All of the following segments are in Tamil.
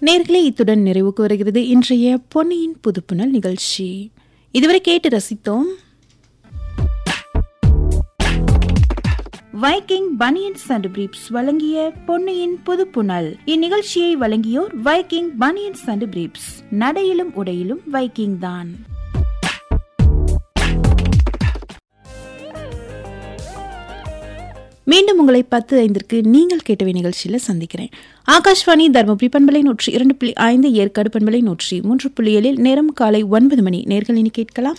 நேர்களே இத்துடன் நிறைவுக்கு வருகிறது இன்றைய பொன்னியின் புதுப்புணல் நிகழ்ச்சி இதுவரை கேட்டு ரசித்தோம் வைக்கிங் பனியன்ஸ் அண்ட் பிரீப்ஸ் வழங்கிய பொன்னியின் புதுப்புணல் இந்நிகழ்ச்சியை வழங்கியோர் வைக்கிங் பனியன்ஸ் அண்ட் பிரீப்ஸ் நடையிலும் உடையிலும் வைக்கிங் தான் மீண்டும் உங்களை பத்து ஐந்திற்கு நீங்கள் கேட்டவை நிகழ்ச்சியில் சந்திக்கிறேன் ஆகாஷ்வாணி தருமபுரி பண்பலை நூற்றி இரண்டு புள்ளி ஐந்து ஏற்காடு பண்பலை நூற்றி மூன்று புள்ளி ஏழில் நேரம் காலை ஒன்பது மணி நேர்கள் இனி கேட்கலாம்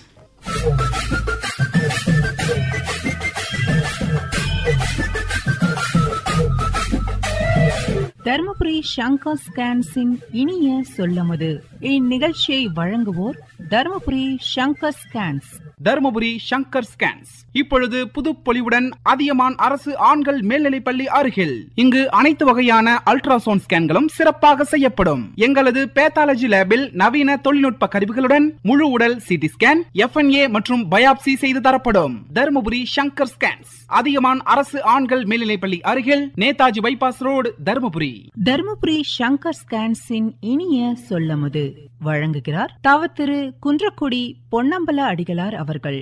தர்மபுரி சங்கர் ஸ்கேன்ஸின் இனிய சொல்லமுது இந்நிகழ்ச்சியை வழங்குவோர் தர்மபுரி சங்கர் ஸ்கேன்ஸ் தருமபுரி சங்கர் ஸ்கேன்ஸ் இப்பொழுது புதுப்பொலிவுடன் அதியமான் அரசு ஆண்கள் மேல்நிலைப்பள்ளி அருகில் இங்கு அனைத்து வகையான அல்ட்ராசவுண்ட் ஸ்கேன்களும் சிறப்பாக செய்யப்படும் எங்களது பேத்தாலஜி லேபில் நவீன தொழில்நுட்ப கருவிகளுடன் முழு உடல் சிடி ஸ்கேன் எஃப்என்ஏ மற்றும் பயாப்சி செய்து தரப்படும் தருமபுரி சங்கர் ஸ்கேன்ஸ் அதியமான் அரசு ஆண்கள் மேல்நிலைப்பள்ளி அருகில் நேதாஜி பைபாஸ் ரோடு தருமபுரி தர்மபுரி சங்கர் ஸ்கேன்ஸின் இனிய சொல்லமுது வழங்குகிறார் தவ திரு குன்றக்குடி பொன்னம்பல அடிகளார் அவர்கள்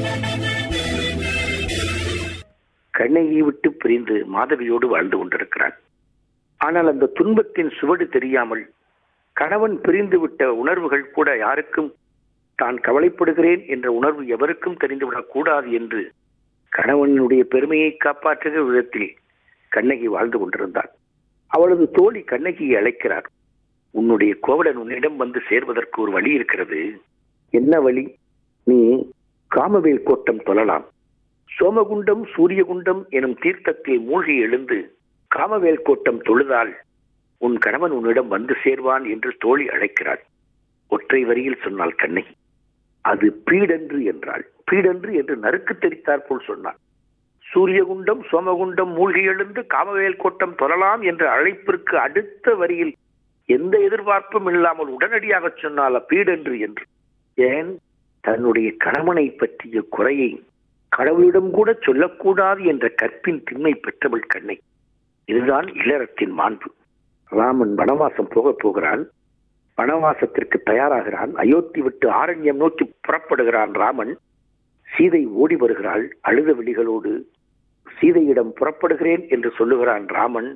கண்ணகியை விட்டு பிரிந்து மாதவியோடு வாழ்ந்து கொண்டிருக்கிறான் ஆனால் அந்த துன்பத்தின் சுவடு தெரியாமல் கணவன் பிரிந்து விட்ட உணர்வுகள் கூட யாருக்கும் தான் கவலைப்படுகிறேன் என்ற உணர்வு எவருக்கும் தெரிந்துவிடக் கூடாது என்று கணவனுடைய பெருமையை காப்பாற்றுகிற விதத்தில் கண்ணகி வாழ்ந்து கொண்டிருந்தாள் அவளது தோழி கண்ணகியை அழைக்கிறார் உன்னுடைய கோவலன் உன்னிடம் வந்து சேர்வதற்கு ஒரு வழி இருக்கிறது என்ன வழி நீ காமவேல் கோட்டம் தொழலாம் சோமகுண்டம் சூரியகுண்டம் எனும் தீர்த்தத்தில் மூழ்கி எழுந்து காமவேல் கோட்டம் தொழுதால் உன் கணவன் உன்னிடம் வந்து சேர்வான் என்று தோழி அழைக்கிறாள் ஒற்றை வரியில் சொன்னாள் கண்ணகி அது பீடன்று என்றாள் பீடன்று என்று நறுக்கு தெரித்தார் போல் சொன்னாள் சூரியகுண்டம் சோமகுண்டம் மூழ்கி எழுந்து காமவேல் கோட்டம் தொழலாம் என்ற அழைப்பிற்கு அடுத்த வரியில் எந்த எதிர்பார்ப்பும் இல்லாமல் உடனடியாக சொன்னால் பீடன்று என்று ஏன் தன்னுடைய கணவனை பற்றிய குறையை கடவுளிடம் கூட சொல்லக்கூடாது என்ற கற்பின் திண்மை பெற்றவள் கண்ணை இதுதான் இளரத்தின் மாண்பு ராமன் வனவாசம் போக போகிறான் வனவாசத்திற்கு தயாராகிறான் அயோத்தி விட்டு ஆரண்யம் நோக்கி புறப்படுகிறான் ராமன் சீதை ஓடி வருகிறாள் அழுத விழிகளோடு சீதையிடம் புறப்படுகிறேன் என்று சொல்லுகிறான் ராமன்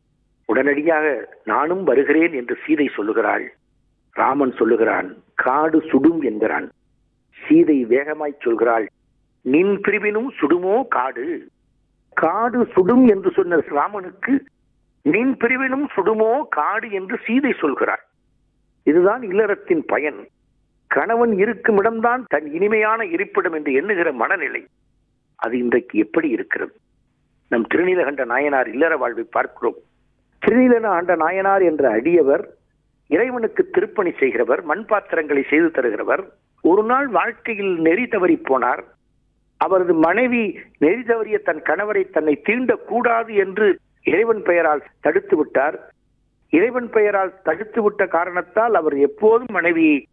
உடனடியாக நானும் வருகிறேன் என்று சீதை சொல்லுகிறாள் ராமன் சொல்லுகிறான் காடு சுடும் என்கிறான் சீதை வேகமாய் சொல்கிறாள் நின் பிரிவினும் சுடுமோ காடு காடு சுடும் என்று சொன்ன ராமனுக்கு நின் பிரிவினும் சுடுமோ காடு என்று சீதை சொல்கிறாள் இதுதான் இல்லறத்தின் பயன் கணவன் இருக்கும் இடம்தான் தன் இனிமையான இருப்பிடம் என்று எண்ணுகிற மனநிலை அது இன்றைக்கு எப்படி இருக்கிறது நம் திருநீலகண்ட நாயனார் இல்லற வாழ்வை பார்க்கிறோம் திருநீலன ஆண்ட நாயனார் என்ற அடியவர் இறைவனுக்கு திருப்பணி செய்கிறவர் மண் பாத்திரங்களை செய்து தருகிறவர் ஒரு நாள் வாழ்க்கையில் நெறி தவறி போனார் அவரது மனைவி நெறி தவறிய தன் கணவரை தன்னை தீண்டக்கூடாது என்று இறைவன் பெயரால் தடுத்து விட்டார் இறைவன் பெயரால் தடுத்து விட்ட காரணத்தால் அவர் எப்போதும் மனைவியை